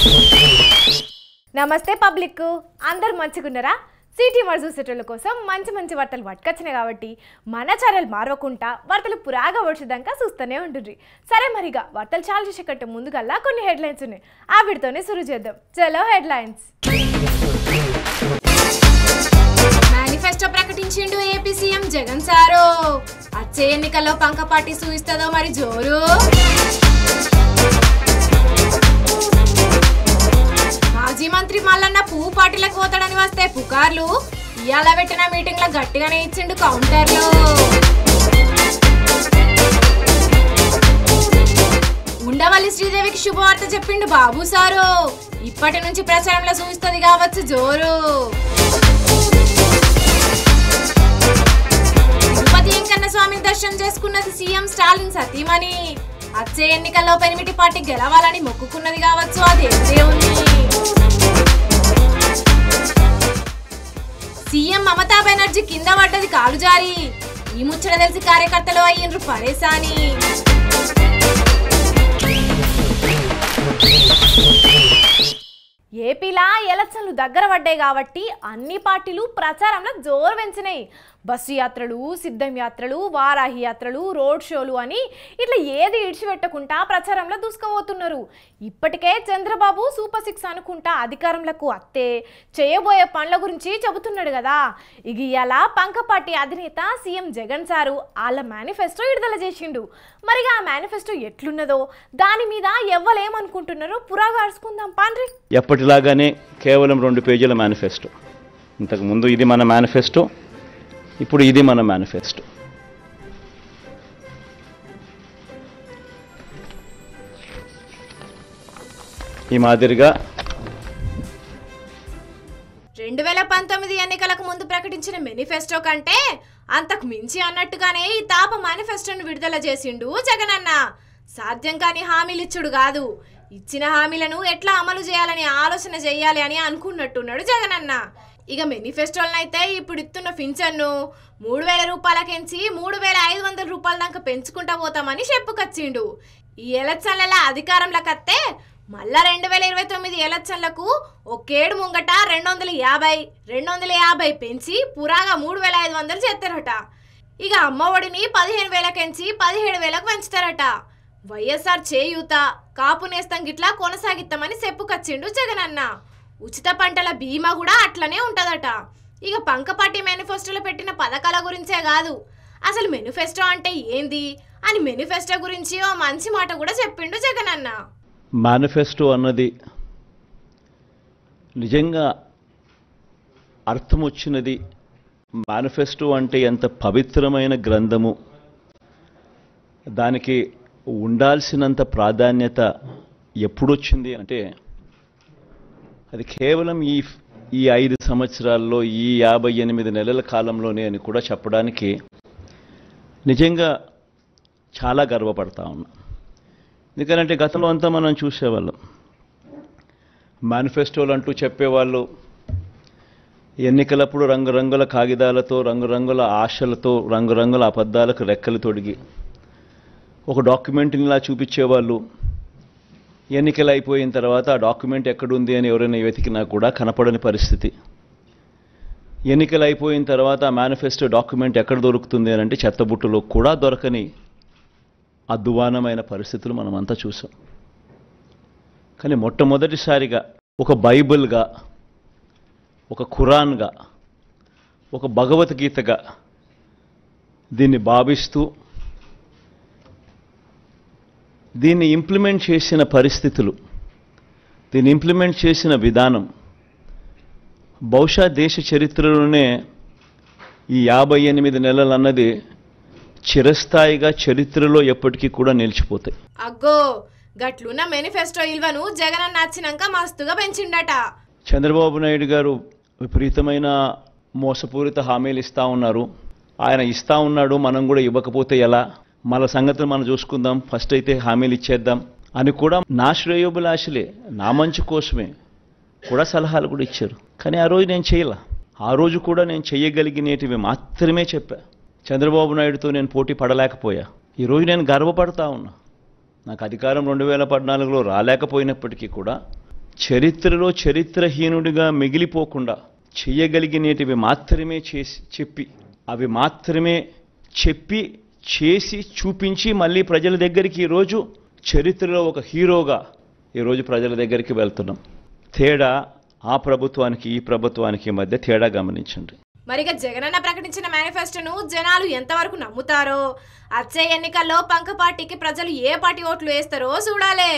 నమస్తే పబ్లిక్ అందరు మంచిగున్నారా city word చూసేటోళ్ళ కోసం మంచి మంచి వార్తలు పట్టుకొచ్చినాయి కాబట్టి మన ఛానల్ మారవకుండా వార్తలు పురాగా వచ్చేదాకా చూస్తూనే ఉంటుంది సరే మరిగా వార్తలు చాలా చేసే కంటే ముందుగల్లా కొన్ని హెడ్లైన్స్ ఉన్నాయి ఆ వీటితోనే సురు చేద్దాం చలో హెడ్లైన్స్ మేనిఫెస్టో ప్రకటించిండు ఏపీ సీఎం జగన్ సారు వచ్చే ఎన్నికల్లో పంక పార్టీ చూయిస్తుందో మరి జోరు మాజీ మంత్రి మల్లన్న పువ్వు పార్టీలకు పోతాడని వస్తే పుకార్లు ఇవాళ పెట్టిన మీటింగ్ లో గట్టిగానే ఇచ్చిండు కౌంటర్లు ఉండవల్లి శ్రీదేవికి శుభవార్త చెప్పిండు బాబు సారు ఇప్పటి నుంచి ప్రచారంలో చూస్తుంది కావచ్చు జోరు తిరుపతి వెంకన్న స్వామిని దర్శనం చేసుకున్నది సీఎం స్టాలిన్ సతీమణి వచ్చే ఎన్నికల్లో పెనిమిటి పార్టీ గెలవాలని మొక్కుకున్నది కావచ్చు అది దేవుని సీఎం మమతా బెనర్జీ కింద పడ్డది కాలు జారి ఈ ముచ్చట తెలిసి కార్యకర్తలు అయ్యిండ్రు పరేశాని ఏపీలా ఎలక్షన్లు దగ్గర పడ్డాయి కాబట్టి అన్ని పార్టీలు ప్రచారంలో జోరు పెంచినాయి బస్సు యాత్రలు సిద్ధం యాత్రలు వారాహి యాత్రలు రోడ్ షోలు అని ఇట్లా ఏది ఇడిచిపెట్టకుండా ప్రచారంలో దూసుకుపోతున్నారు ఇప్పటికే చంద్రబాబు సూపర్ సిక్స్ అనుకుంటా అధికారంలోకి అత్తే చేయబోయే పనుల గురించి చెబుతున్నాడు కదా ఇక ఇవాళ పంకపాటి అధినేత సీఎం జగన్ సారు వాళ్ళ మేనిఫెస్టో విడుదల చేసిండు మరిగా ఆ మేనిఫెస్టో ఎట్లున్నదో దాని మీద ఎవ్వలేమనుకుంటున్నారో పురాగాడుచుకుందాం పాండ్రి ఎప్పటిలాగానే కేవలం రెండు పేజీల మేనిఫెస్టో ఇంతకు ముందు ఇది మన మేనిఫెస్టో ఇప్పుడు ఇది మన మేనిఫెస్టో ఈ మాదిరిగా రెండు వేల పంతొమ్మిది ఎన్నికలకు ముందు ప్రకటించిన మేనిఫెస్టో కంటే అంతకు మించి అన్నట్టుగానే ఈ తాప మేనిఫెస్టోను విడుదల చేసిండు జగనన్న సాధ్యం కాని హామీలు ఇచ్చుడు కాదు ఇచ్చిన హామీలను ఎట్లా అమలు చేయాలని ఆలోచన చేయాలి అని అనుకున్నట్టున్నాడు జగనన్న ఇక మేనిఫెస్టోలనైతే ఇప్పుడు ఇస్తున్న పింఛన్ను మూడు వేల రూపాయలకించి మూడు వేల ఐదు వందల రూపాయల దాకా పెంచుకుంటా పోతామని చెప్పుకొచ్చిండు ఈ ఎలక్షన్ల అధికారంలోకి వస్తే మళ్ళా రెండు వేల ఇరవై తొమ్మిది ఎలక్షన్లకు ఒకేడు ముంగట రెండు వందల యాభై రెండు వందల యాభై పెంచి పురాగా మూడు వేల ఐదు వందలు చేస్తారట ఇక అమ్మఒడిని పదిహేను వేలకెంచి పదిహేడు వేలకు పెంచుతారట వైఎస్ఆర్ చేయూత కాపు నేస్తం గిట్లా కొనసాగిస్తామని చెప్పుకొచ్చిండు జగనన్న ఉచిత పంటల బీమా కూడా అట్లనే ఉంటదట ఇక పంకపాటి మేనిఫెస్టోలో పెట్టిన పథకాల గురించే కాదు అసలు మేనిఫెస్టో అంటే ఏంది అని మేనిఫెస్టో గురించి ఓ మంచి మాట కూడా చెప్పిండు జగనన్న మేనిఫెస్టో అన్నది నిజంగా అర్థం వచ్చినది మేనిఫెస్టో అంటే ఎంత పవిత్రమైన గ్రంథము దానికి ఉండాల్సినంత ప్రాధాన్యత ఎప్పుడొచ్చింది అంటే అది కేవలం ఈ ఈ ఐదు సంవత్సరాల్లో ఈ యాభై ఎనిమిది నెలల కాలంలోనే అని కూడా చెప్పడానికి నిజంగా చాలా గర్వపడతా ఉన్నా ఎందుకంటే గతంలో అంతా మనం చూసేవాళ్ళం మేనిఫెస్టోలు అంటూ చెప్పేవాళ్ళు ఎన్నికలప్పుడు రంగురంగుల కాగితాలతో రంగురంగుల ఆశలతో రంగురంగుల అబద్ధాలకు రెక్కలు తొడిగి ఒక డాక్యుమెంట్నిలా చూపించేవాళ్ళు ఎన్నికలు అయిపోయిన తర్వాత ఆ డాక్యుమెంట్ ఎక్కడుంది అని ఎవరైనా వెతికినా కూడా కనపడని పరిస్థితి ఎన్నికలు అయిపోయిన తర్వాత ఆ మేనిఫెస్టో డాక్యుమెంట్ ఎక్కడ దొరుకుతుంది అని అంటే చెత్తబుట్టలో కూడా దొరకని అద్వానమైన పరిస్థితులు మనమంతా చూసాం కానీ మొట్టమొదటిసారిగా ఒక బైబిల్గా ఒక ఖురాన్గా ఒక భగవద్గీతగా దీన్ని భావిస్తూ దీన్ని ఇంప్లిమెంట్ చేసిన పరిస్థితులు దీన్ని ఇంప్లిమెంట్ చేసిన విధానం బహుశా దేశ చరిత్రలోనే ఈ యాభై ఎనిమిది నెలలు అన్నది చిరస్థాయిగా చరిత్రలో ఎప్పటికీ కూడా నిలిచిపోతాయి అగ్గో గట్లున్న మేనిఫెస్టో ఇల్వను జగన్ నచ్చినాక మస్తుగా పెంచిండట చంద్రబాబు నాయుడు గారు విపరీతమైన మోసపూరిత హామీలు ఇస్తా ఉన్నారు ఆయన ఇస్తా ఉన్నాడు మనం కూడా ఇవ్వకపోతే ఎలా మన సంగతిని మనం చూసుకుందాం ఫస్ట్ అయితే హామీలు ఇచ్చేద్దాం అని కూడా నా శ్రేయోభిలాషలే నా మంచి కోసమే కూడా సలహాలు కూడా ఇచ్చారు కానీ ఆ రోజు నేను చేయలే ఆ రోజు కూడా నేను చెయ్యగలిగినేటివి మాత్రమే చెప్పా చంద్రబాబు నాయుడుతో నేను పోటీ పడలేకపోయా ఈరోజు నేను గర్వపడతా ఉన్నా నాకు అధికారం రెండు వేల పద్నాలుగులో రాలేకపోయినప్పటికీ కూడా చరిత్రలో చరిత్రహీనుడిగా మిగిలిపోకుండా చేయగలిగినేటివి మాత్రమే చేసి చెప్పి అవి మాత్రమే చెప్పి చేసి చూపించి మళ్ళీ ప్రజల దగ్గరికి ఈరోజు చరిత్రలో ఒక హీరోగా ఈరోజు ప్రజల దగ్గరికి వెళ్తున్నాం తేడా ఆ ప్రభుత్వానికి ఈ ప్రభుత్వానికి మధ్య తేడా గమనించండి మరిగా జగనన్న ప్రకటించిన మేనిఫెస్టోను జనాలు ఎంతవరకు నమ్ముతారో వచ్చే ఎన్నికల్లో పంక పార్టీకి ప్రజలు ఏ పార్టీ ఓట్లు వేస్తారో చూడాలే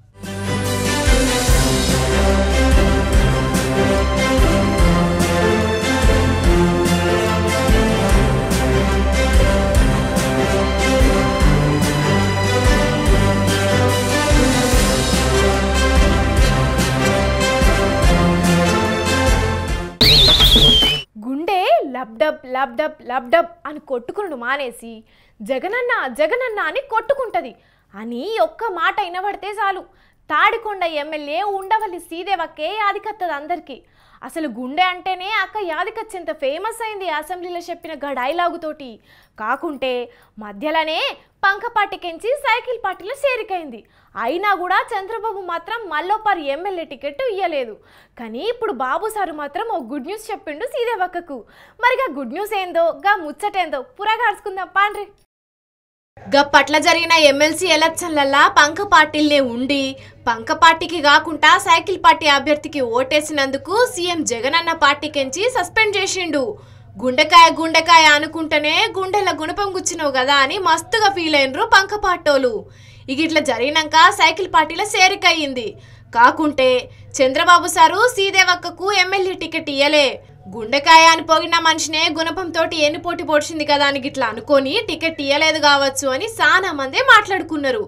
గుండె లబ్డబ్ లబ్డబ్ లబ్డబ్ అని కొట్టుకునుడు మానేసి జగనన్న జగనన్న అని కొట్టుకుంటది అని ఒక్క మాట వినబడితే చాలు తాడికొండ ఎమ్మెల్యే ఉండవల్లి సీదేవక్కే యాదికత్తది అందరికీ అసలు గుండె అంటేనే అక్క యాదికచ్చేంత ఫేమస్ అయింది అసెంబ్లీలో చెప్పిన గా డైలాగుతోటి కాకుంటే మధ్యలోనే పంక పార్టీకెంచి సైకిల్ పార్టీలో చేరికైంది అయినా కూడా చంద్రబాబు మాత్రం మల్లోపారు ఎమ్మెల్యే టికెట్ ఇయ్యలేదు కానీ ఇప్పుడు బాబు సారు మాత్రం ఓ గుడ్ న్యూస్ చెప్పిండు సీదేవక్కకు మరిగా గుడ్ న్యూస్ ఏందో గా ముచ్చటేందో పురగాడుచుకుందాం పాండ్రి గప్పట్ల జరిగిన ఎమ్మెల్సీ ఎలక్షన్లల్లా పంక పార్టీలనే ఉండి పంక పార్టీకి కాకుండా సైకిల్ పార్టీ అభ్యర్థికి ఓటేసినందుకు సీఎం జగనన్న పార్టీకెంచి సస్పెండ్ చేసిండు గుండెకాయ గుండెకాయ అనుకుంటేనే గుండెల గుణపం గుచ్చినవు కదా అని మస్తుగా ఫీల్ అయినరు పంక పార్టోలు ఇక ఇట్లా జరిగినాక సైకిల్ పార్టీలో చేరికయ్యింది కాకుంటే చంద్రబాబు సారు సీదేవక్కకు ఎమ్మెల్యే టికెట్ ఇయ్యలే గుండెకాయ అని పోగిన మనిషినే గుణపంతోటి ఎన్ని పోటీ పొడిచింది కదా అని గిట్లా అనుకొని టికెట్ ఇయ్యలేదు కావచ్చు అని చాలా మందే మాట్లాడుకున్నారు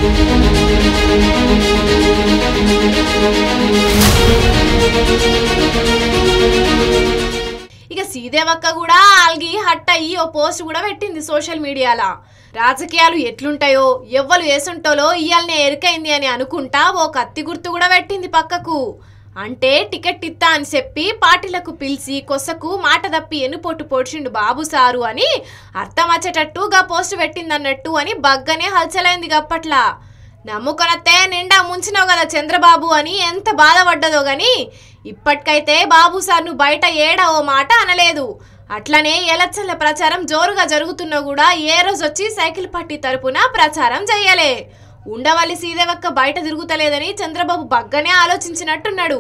ఇక సీదేవక్క కూడా ఆల్గి హట్ అయ్యి ఓ పోస్ట్ కూడా పెట్టింది సోషల్ మీడియాలో రాజకీయాలు ఎట్లుంటాయో ఎవ్వరు వేసుంటోలో ఇయ్యాలనే ఎరికైంది అని అనుకుంటా ఓ కత్తి గుర్తు కూడా పెట్టింది పక్కకు అంటే టికెట్ ఇత్తా అని చెప్పి పార్టీలకు పిలిచి కొసకు మాట తప్పి ఎన్నుపోటు పొడిచిండు బాబు సారు అని అర్థం వచ్చేటట్టుగా పోస్ట్ పెట్టిందన్నట్టు అని బగ్గనే హల్చలైంది గప్పట్లా నమ్ముకొనత్తే నిండా ముంచినావు కదా చంద్రబాబు అని ఎంత బాధపడ్డదో గాని ఇప్పటికైతే బాబు సార్ను బయట ఏడా ఓ మాట అనలేదు అట్లనే ఎలక్షన్ల ప్రచారం జోరుగా జరుగుతున్నా కూడా ఏ రోజు వచ్చి సైకిల్ పార్టీ తరపున ప్రచారం చెయ్యలే ఉండవల్లి సీదేవక్క బయట తిరుగుతలేదని చంద్రబాబు బగ్గనే ఆలోచించినట్టున్నాడు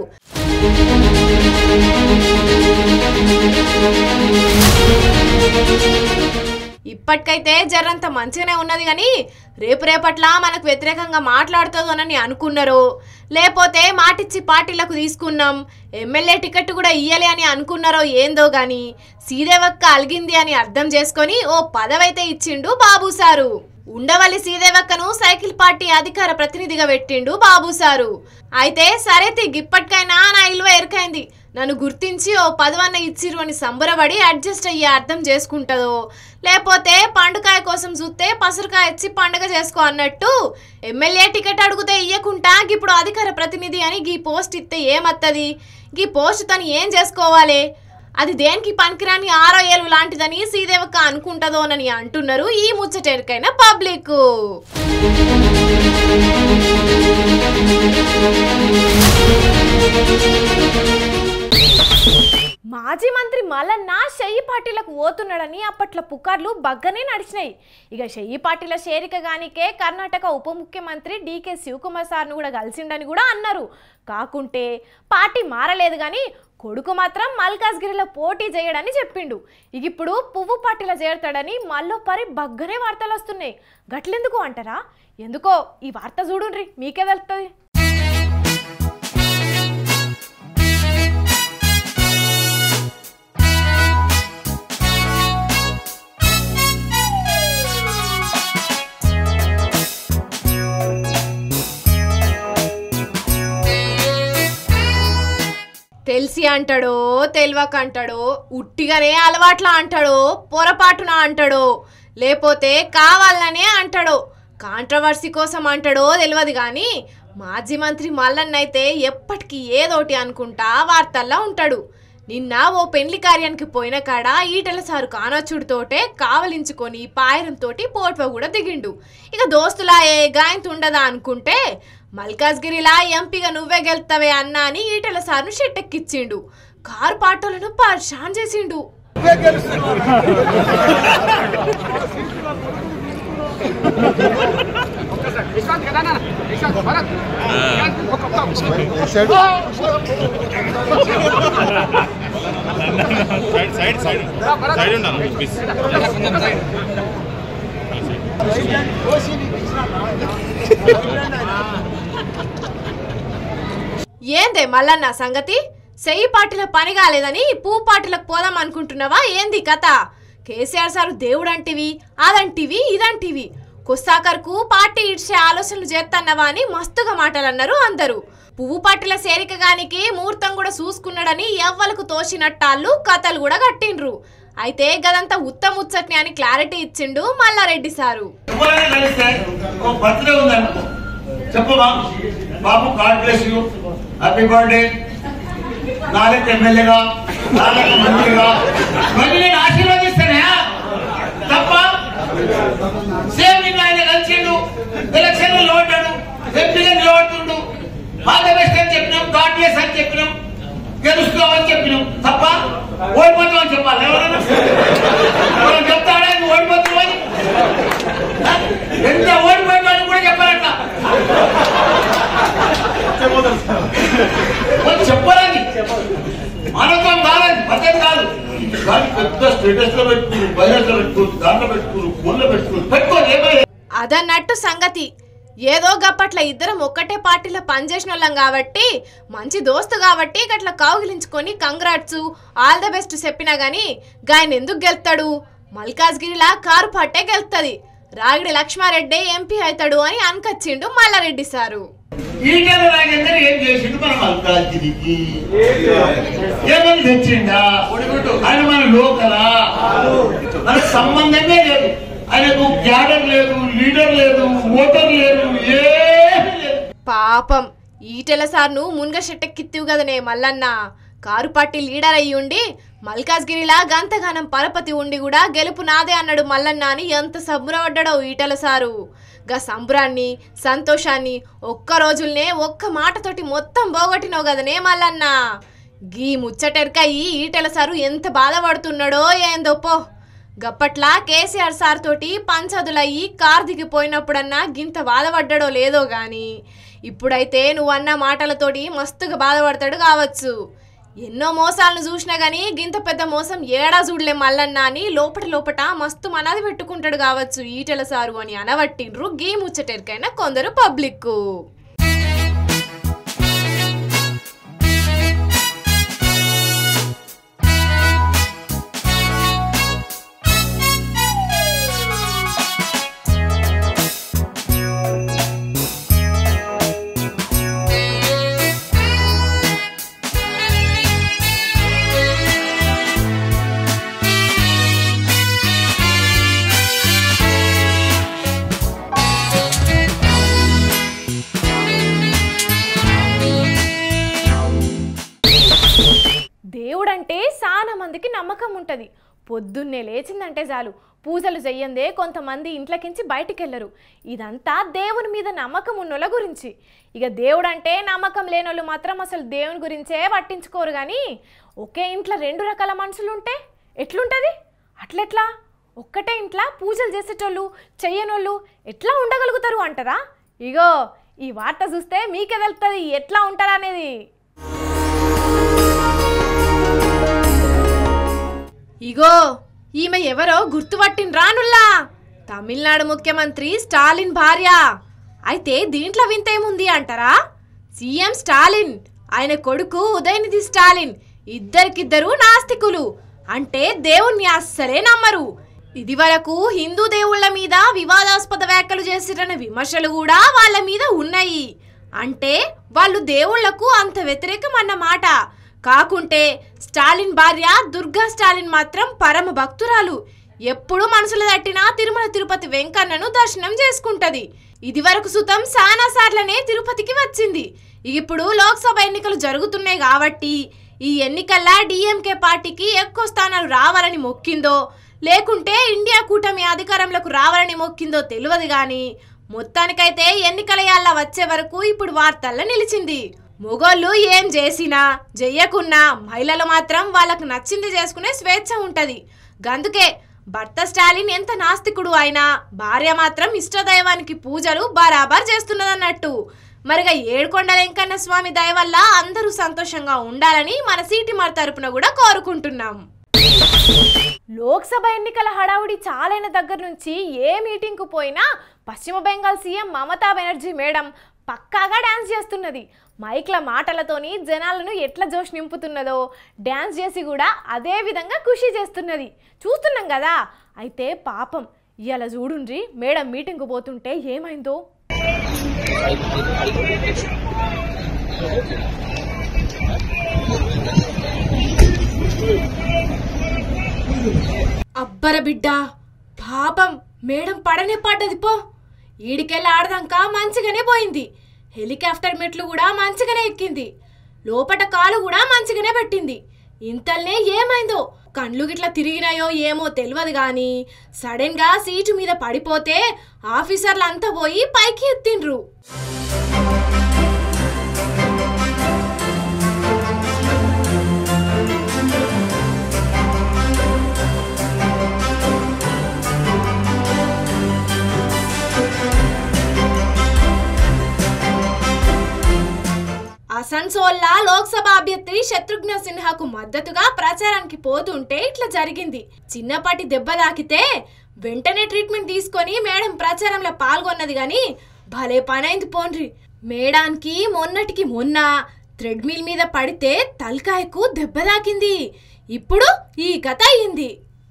ఇప్పటికైతే జరంత మంచిగానే ఉన్నది కానీ రేపు రేపట్లా మనకు వ్యతిరేకంగా మాట్లాడుతుందోనని అనుకున్నారు లేకపోతే మాటిచ్చి పార్టీలకు తీసుకున్నాం ఎమ్మెల్యే టికెట్ కూడా ఇయ్యలే అని అనుకున్నారో ఏందో గాని సీదేవక్క అలిగింది అని అర్థం చేసుకొని ఓ పదవైతే ఇచ్చిండు బాబు సారు ఉండవల్లి సీదేవక్కను సైకిల్ పార్టీ అధికార ప్రతినిధిగా పెట్టిండు బాబు సారు అయితే సరే తి గిప్పటికైనా నా ఇల్వ ఎరుకైంది నన్ను గుర్తించి ఓ పదవన్న ఇచ్చిరు అని సంబరపడి అడ్జస్ట్ అయ్యి అర్థం చేసుకుంటుందో లేకపోతే పండుకాయ కోసం చూస్తే పసరుకాయ ఇచ్చి పండుగ చేసుకో అన్నట్టు ఎమ్మెల్యే టికెట్ అడిగితే ఇయ్యకుంటా ఇప్పుడు అధికార ప్రతినిధి అని గీ పోస్ట్ ఇస్తే ఏమత్తది గీ పోస్ట్ తను ఏం చేసుకోవాలి అది దేనికి పనికిరాని ఆరో ఏలు లాంటిదని శ్రీదేవక్క అనుకుంటదోనని అంటున్నారు ఈ ముచ్చటెరికైన పబ్లిక్ మాజీ మంత్రి మల్లన్న షెయ్యి పార్టీలకు పోతున్నాడని అప్పట్లో పుకార్లు బగ్గనే నడిచినాయి ఇక షెయ్యి పార్టీల చేరిక గానికే కర్ణాటక ఉప ముఖ్యమంత్రి డీకే శివకుమార్ సార్ను కూడా కలిసిండని కూడా అన్నారు కాకుంటే పార్టీ మారలేదు కానీ కొడుకు మాత్రం మల్కాజ్గిరిలో పోటీ చేయడని చెప్పిండు ఇక ఇప్పుడు పువ్వు పార్టీలో చేరతాడని మల్లోపరి బగ్గనే వార్తలు వస్తున్నాయి గట్లెందుకు అంటారా ఎందుకో ఈ వార్త చూడుండ్రి మీకే తెలుస్తుంది తెలిసి అంటాడో తెలియక అంటాడో ఉట్టిగానే అలవాట్ల అంటాడో పొరపాటున అంటాడో లేకపోతే కావాలనే అంటాడో కాంట్రవర్సీ కోసం అంటాడో తెలియదు కానీ మాజీ మంత్రి మల్లన్న అయితే ఎప్పటికీ ఏదోటి అనుకుంటా వార్తల్లో ఉంటాడు నిన్న ఓ పెళ్లి కార్యానికి పోయిన కాడ ఈటల సారు కానొచ్చుడితోటే కావలించుకొని పాయరంతోటి పోట్వ కూడా దిగిండు ఇక దోస్తులాయే గాయంతుండదా అనుకుంటే మల్కాజ్గిరిలా ఎంపీగా నువ్వే గెలుతావే అన్నా అని ఈటెల సార్ను షెట్టెక్కిచ్చిండు కారు పాటోలను పరిశాన్ చేసిండు విశ్రాంతి కదా నాన్న విశ్రాంతి భరత్ ఒక్క ఒక్క సైడ్ సైడ్ సైడ్ సైడ్ ఉండాలి ప్లీజ్ ఏందే మల్లన్న సంగతి సెయ్యి పార్టీల పని కాలేదని పువ్వు పార్టీలకు పోదాం అనుకుంటున్నావా ఏంది కథ కేసీఆర్ సారు దేవుడంటివి అదంటివి ఇదంటివి కుస్తాకర్కు పార్టీ ఇడ్చే ఆలోచనలు చేస్తన్నవా అని మస్తుగా మాటలు అన్నారు అందరూ పువ్వు పార్టీల చేరికగానికి ముహూర్తం కూడా చూసుకున్నాడని ఎవ్వలకు తోచినట్టాళ్ళు కథలు కూడా కట్టిండ్రు అయితే గదంతా ఉత్తముచ్చట్ని అని క్లారిటీ ఇచ్చిండు మల్లారెడ్డి సారు ఎవరైనా కలిస్తే ఓ బర్త్డే ఉందనుకో చెప్పమా బాబు God bless you happy birthday నాలుగు ఎమ్మెల్యేగా నాలుగు మంత్రిగా మళ్ళీ నేను ఆశీర్వదిస్తానే తప్ప సేమ్ నిన్ను ఆయన కలిసిండు ఎలక్షన్ లో ఓటాడు ఎంపీగా నిలబడుతుండు ఆల్ ద బెస్ట్ అని చెప్పినాం గాడ్ బ్లెస్ అని చెప్పినాం గెలుస్తామని చెప్పినాం తప్ప ఓడిపోతామని చెప్పాలి ఎవరైనా ఎవరైనా చెప్తాడా నువ్వు ఓడిపోతున్నావు అని ఎంత ఓడిపోయాడు కూడా చెప్పారట వాళ్ళు చెప్పాలని మానవత్వం కాదని పద్ధతి కాదు కానీ పెద్ద స్టేటస్ లో పెట్టుకుని వైరస్ లో పెట్టుకుని దాంట్లో పెట్టుకుని ఫోన్లో పెట్టుకుని పెట్టుకోని ఏమైనా అదన్నట్టు సంగతి ఏదో గప్పట్ల ఇద్దరం ఒక్కటే పార్టీలో పనిచేసిన వాళ్ళం కాబట్టి మంచి దోస్తు కాబట్టి గట్ల కౌగిలించుకొని కంగ్రాట్స్ ఆల్ ద బెస్ట్ చెప్పినా గాని గాయన ఎందుకు గెలుతాడు మల్కాజ్గిరిలా కారు పట్టే గెలుతుంది రాగిడి లక్ష్మారెడ్డి ఎంపీ అవుతాడు అని అనకచ్చిండు మల్లారెడ్డి సారు ఈటల రాజేందర్ ఏం చేసిండు మన మల్కాజ్గిరికి ఏమని తెచ్చిండా ఆయన మన లోకలా మనకు సంబంధమే లేదు ఆయనకు క్యాడర్ లేదు లీడర్ లేదు ఓటర్ లేదు ఏమీ లేదు పాపం ఈటెల సార్ను మున్గ షెట్టెక్కిత్తివు కదనే మల్లన్న కారు పార్టీ లీడర్ అయ్యి ఉండి మల్కాజ్గిరిలా గంతగానం పరపతి ఉండి కూడా గెలుపు నాదే అన్నాడు మల్లన్న అని ఎంత సంబరపడ్డాడో ఈటెల సారు గా సంబరాన్ని సంతోషాన్ని ఒక్క రోజుల్నే ఒక్క మాటతోటి మొత్తం పోగొట్టినావు కదనే మల్లన్న గీ ముచ్చటెరకయి ఈటెల సారు ఎంత బాధపడుతున్నాడో ఏందో పో గప్పట్లా కేసీఆర్ సార్ తోటి పంచదులయ్యి కార్ దిగిపోయినప్పుడన్నా గింత బాధపడ్డాడో లేదో గాని ఇప్పుడైతే నువ్వన్న మాటలతోటి మస్తుగా బాధపడతాడు కావచ్చు ఎన్నో మోసాలను చూసినా గానీ గింత పెద్ద మోసం ఏడా చూడలే మల్లన్న అని లోపట లోపట మస్తు మనది పెట్టుకుంటాడు కావచ్చు ఈటెల సారు అని అనవట్టిండ్రు గీ ముచ్చటెరికైనా కొందరు పబ్లిక్ దేవుడంటే చాలా మందికి నమ్మకం ఉంటుంది పొద్దున్నే లేచిందంటే చాలు పూజలు చెయ్యందే కొంతమంది ఇంట్లోకించి బయటికి వెళ్ళరు ఇదంతా దేవుని మీద నమ్మకం ఉన్నోళ్ళ గురించి ఇక దేవుడు అంటే నమ్మకం లేనోళ్ళు మాత్రం అసలు దేవుని గురించే పట్టించుకోరు కానీ ఒకే ఇంట్లో రెండు రకాల మనుషులు ఉంటే ఎట్లుంటుంది అట్లెట్లా ఒక్కటే ఇంట్లో పూజలు చేసేటోళ్ళు చెయ్యనోళ్ళు ఎట్లా ఉండగలుగుతారు అంటారా ఇగో ఈ వార్త చూస్తే మీకే తెలుస్తుంది ఎట్లా ఉంటారా అనేది ఇగో ఈమె ఎవరో గుర్తుపట్టిన రానుల్లా తమిళనాడు ముఖ్యమంత్రి స్టాలిన్ భార్య అయితే దీంట్లో వింతేముంది అంటారా సీఎం స్టాలిన్ ఆయన కొడుకు ఉదయనిధి స్టాలిన్ ఇద్దరికిద్దరు నాస్తికులు అంటే దేవుణ్ణి అస్సలే నమ్మరు ఇది వరకు హిందూ దేవుళ్ళ మీద వివాదాస్పద వ్యాఖ్యలు చేసిరన్న విమర్శలు కూడా వాళ్ళ మీద ఉన్నాయి అంటే వాళ్ళు దేవుళ్లకు అంత వ్యతిరేకం అన్నమాట కాకుంటే స్టాలిన్ భార్య దుర్గా స్టాలిన్ మాత్రం పరమ భక్తురాలు ఎప్పుడు మనసులు తట్టినా తిరుమల తిరుపతి వెంకన్నను దర్శనం చేసుకుంటది ఇది వరకు సుతం సానా సార్లనే తిరుపతికి వచ్చింది ఇప్పుడు లోక్సభ ఎన్నికలు జరుగుతున్నాయి కాబట్టి ఈ ఎన్నికల్లా డిఎంకే పార్టీకి ఎక్కువ స్థానాలు రావాలని మొక్కిందో లేకుంటే ఇండియా కూటమి అధికారంలోకి రావాలని మొక్కిందో తెలియదు కానీ మొత్తానికైతే ఎన్నికల యాళ్ళ వచ్చే వరకు ఇప్పుడు వార్తల్లో నిలిచింది మొగోళ్ళు ఏం చేసినా చెయ్యకున్నా మహిళలు మాత్రం వాళ్ళకు నచ్చింది చేసుకునే స్వేచ్ఛ ఉంటది గందుకే భర్త స్టాలిన్ ఎంత నాస్తికుడు అయినా భార్య మాత్రం ఇష్టదైవానికి పూజలు బరాబర్ చేస్తున్నదన్నట్టు మరిగా ఏడుకొండల వెంకన్న స్వామి దయ వల్ల అందరూ సంతోషంగా ఉండాలని మన సీటి మార్ తరపున కూడా కోరుకుంటున్నాం లోక్సభ ఎన్నికల హడావుడి చాలైన దగ్గర నుంచి ఏ మీటింగ్కు పోయినా పశ్చిమ బెంగాల్ సీఎం మమతా బెనర్జీ మేడం పక్కాగా డ్యాన్స్ చేస్తున్నది మైక్ల మాటలతోని జనాలను ఎట్లా జోష్ నింపుతున్నదో డ్యాన్స్ చేసి కూడా అదే విధంగా ఖుషి చేస్తున్నది చూస్తున్నాం కదా అయితే పాపం ఇవాళ చూడుండ్రి మేడం మీటింగ్కు పోతుంటే ఏమైందో అబ్బర బిడ్డ పాపం మేడం పడనే పడ్డది పో ఈడికెళ్ళి ఆడదాక మంచిగానే పోయింది హెలికాప్టర్ మెట్లు కూడా మంచిగానే ఎక్కింది లోపట కాలు కూడా మంచిగానే పెట్టింది ఇంతల్నే ఏమైందో కండ్లు గిట్లా తిరిగినాయో ఏమో తెలియదు గాని సడన్ గా సీటు మీద పడిపోతే ఆఫీసర్లు అంతా పోయి పైకి ఎత్తిండ్రు అసన్సోల్లా లోక్సభ అభ్యర్థి శత్రుఘ్న సిన్హాకు మద్దతుగా ప్రచారానికి పోతుంటే ఇట్లా జరిగింది చిన్నపాటి దెబ్బ తాకితే వెంటనే ట్రీట్మెంట్ తీసుకొని మేడం ప్రచారంలో పాల్గొన్నది గాని భలే పనైంది పోండ్రి మేడానికి మొన్నటికి మొన్న థ్రెడ్మిల్ మీద పడితే తలకాయకు దెబ్బ తాకింది ఇప్పుడు ఈ కథ అయ్యింది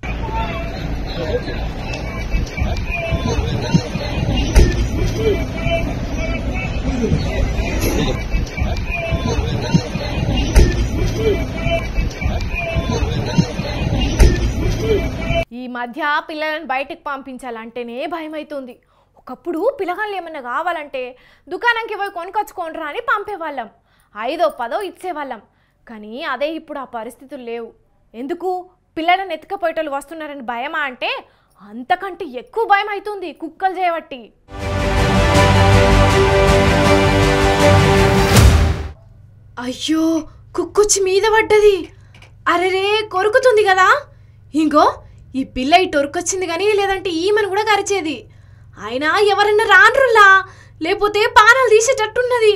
ఈ మధ్య పిల్లలను బయటికి పంపించాలంటేనే భయం అవుతుంది ఒకప్పుడు పిల్లగాళ్ళు ఏమన్నా కావాలంటే దుకాణంకి పోయి కొనుకొచ్చుకోండ్రా అని పంపేవాళ్ళం ఐదో పదో ఇచ్చేవాళ్ళం కానీ అదే ఇప్పుడు ఆ పరిస్థితులు లేవు ఎందుకు పిల్లలను ఎత్తుకపోయేటోళ్ళు వస్తున్నారని భయమా అంటే అంతకంటే ఎక్కువ భయం అవుతుంది కుక్కలు చేయబట్టి అయ్యో కుక్కొచ్చి మీద పడ్డది అరెరే కొరుకుతుంది కదా ఇంకో ఈ పిల్ల ఇటు ఒరుకొచ్చింది కానీ లేదంటే ఈమెను కూడా కరిచేది అయినా ఎవరన్నా రాన్రుల్లా లేకపోతే పానాలు తీసేటట్టున్నది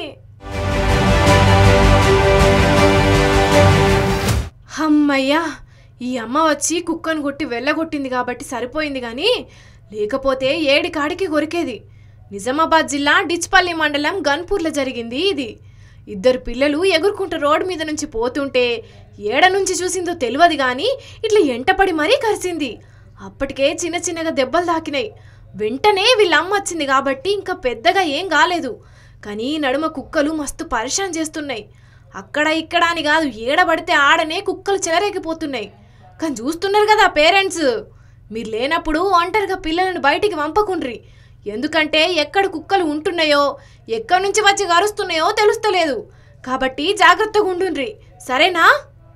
అమ్మయ్యా ఈ అమ్మ వచ్చి కుక్కను కొట్టి వెళ్ళగొట్టింది కాబట్టి సరిపోయింది కానీ లేకపోతే ఏడి కాడికి కొరికేది నిజామాబాద్ జిల్లా డిచ్పల్లి మండలం గన్పూర్లో జరిగింది ఇది ఇద్దరు పిల్లలు ఎగురుకుంటూ రోడ్డు మీద నుంచి పోతుంటే ఏడ నుంచి చూసిందో తెలియదు కానీ ఇట్లా ఎంటపడి మరీ కరిసింది అప్పటికే చిన్న చిన్నగా దెబ్బలు తాకినాయి వెంటనే వీళ్ళ అమ్మ వచ్చింది కాబట్టి ఇంకా పెద్దగా ఏం కాలేదు కానీ నడుమ కుక్కలు మస్తు పరిశాన్ చేస్తున్నాయి అక్కడ ఇక్కడ అని కాదు ఏడబడితే ఆడనే కుక్కలు చెలరేగిపోతున్నాయి కానీ చూస్తున్నారు కదా పేరెంట్స్ మీరు లేనప్పుడు ఒంటరిగా పిల్లలను బయటికి పంపకుండ్రి ఎందుకంటే ఎక్కడ కుక్కలు ఉంటున్నాయో ఎక్కడి నుంచి వచ్చి గరుస్తున్నాయో తెలుస్తలేదు కాబట్టి జాగ్రత్తగా ఉండుండ్రి సరేనా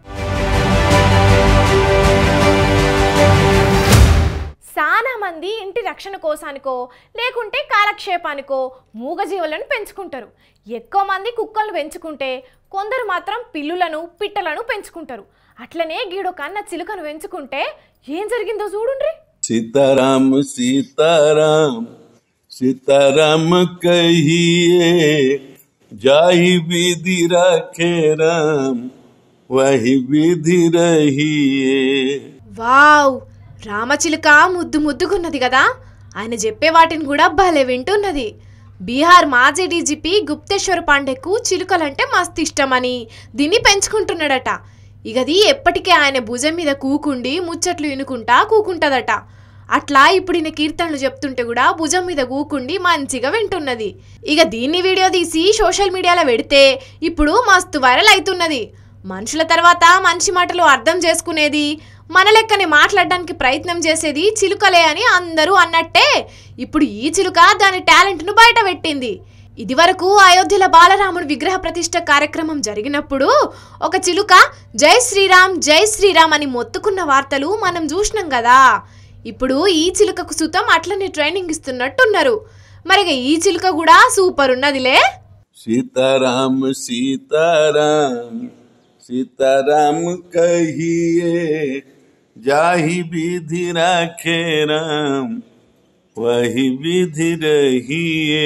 చాలా మంది ఇంటి రక్షణ కోసానికో లేకుంటే కాలక్షేపానికో మూగజీవులను పెంచుకుంటారు ఎక్కువ మంది కుక్కలను పెంచుకుంటే కొందరు మాత్రం పిల్లులను పిట్టలను పెంచుకుంటారు అట్లనే గీడో కన్న చిలుకను పెంచుకుంటే ఏం జరిగిందో చూడుండ్రి सीताराम सीताराम सीताराम कहिए जाहि विधि रखे राम वही विधि रहिए వావ్ రామచిలుక ముద్దు ముద్దుగున్నది కదా ఆయన చెప్పే వాటిని కూడా భలే వింటున్నది బీహార్ మాజీ డీజీపీ గుప్తేశ్వర్ పాండేకు చిలుకలంటే మస్తు ఇష్టమని దీన్ని పెంచుకుంటున్నాడట ఇగది ఎప్పటికీ ఆయన భుజం మీద కూకుండి ముచ్చట్లు వినుకుంటా కూకుంటదట అట్లా ఇప్పుడు ఈయన కీర్తనలు చెప్తుంటే కూడా భుజం మీద కూకుండి మంచిగా వింటున్నది ఇక దీన్ని వీడియో తీసి సోషల్ మీడియాలో పెడితే ఇప్పుడు మస్తు వైరల్ అవుతున్నది మనుషుల తర్వాత మంచి మాటలు అర్థం చేసుకునేది మన లెక్కనే మాట్లాడడానికి ప్రయత్నం చేసేది చిలుకలే అని అందరూ అన్నట్టే ఇప్పుడు ఈ చిలుక దాని టాలెంట్ను బయట పెట్టింది ఇదివరకు అయోధ్యలో బాలరాముడు విగ్రహ ప్రతిష్ట కార్యక్రమం జరిగినప్పుడు ఒక చిలుక జై శ్రీరామ్ జై శ్రీరామ్ అని మొత్తుకున్న వార్తలు మనం చూసినాం కదా ఇప్పుడు ఈ చిలుకకు సుతం అట్లనే ట్రైనింగ్ ఇస్తున్నట్టున్నారు మరి ఇక ఈ చిలుక కూడా సూపర్ ఉన్నదిలే सीताराम सीताराम सीताराम कहिए जाहि विधि राखे राम वही विधि रहिए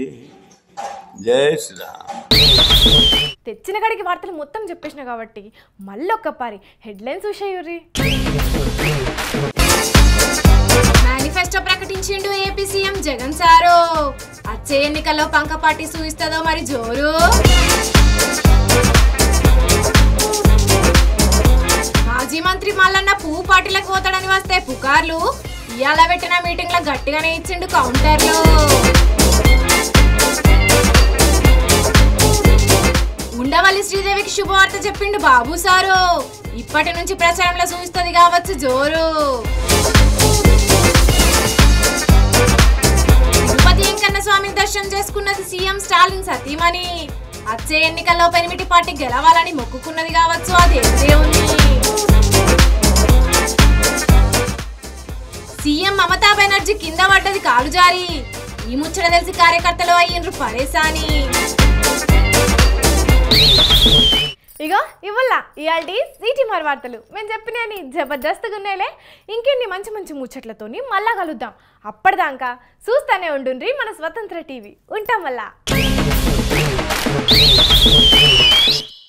जय श्री राम తెచ్చిన కాడికి వార్తలు మొత్తం చెప్పేసిన కాబట్టి మళ్ళీ ఒక్కపారి హెడ్లైన్స్ చూసేయుర్రి మేనిఫెస్టో ప్రకటించిండు ఏపీ సీఎం జగన్ సారు వచ్చే ఎన్నికల్లో పంక పార్టీ చూయిస్తుందో మరి జోరు మాజీ మంత్రి మల్లన్న పువ్వు పార్టీలకు పోతాడని వస్తే పుకార్లు ఇవాళ పెట్టిన మీటింగ్ లో గట్టిగానే ఇచ్చిండు కౌంటర్లు ఉండవల్లి శ్రీదేవికి శుభవార్త చెప్పిండు బాబు సారు ఇప్పటి నుంచి ప్రచారంలో చూపిస్తుంది కావచ్చు జోరు తిరుపతి వెంకన్న స్వామిని దర్శనం చేసుకున్నది సీఎం స్టాలిన్ సతీమణి వచ్చే ఎన్నికల్లో పెనిమిటి పార్టీ గెలవాలని మొక్కుకున్నది కావచ్చు అది దేవుని సీఎం మమతా బెనర్జీ కింద పడ్డది కాలు జారి ఈ ముచ్చట తెలిసి కార్యకర్తలు అయ్యిండ్రు పరేశాని ఇగో ఇవల్ల ఇవాళ సిటీ మరి వార్తలు మేము చెప్పినని జబర్దస్త్గా ఉన్నాయిలే ఇంకెన్ని మంచి మంచి ముచ్చట్లతోని మళ్ళా కలుద్దాం అప్పటిదాకా చూస్తానే ఉండుండ్రి మన స్వతంత్ర టీవీ ఉంటాం మళ్ళా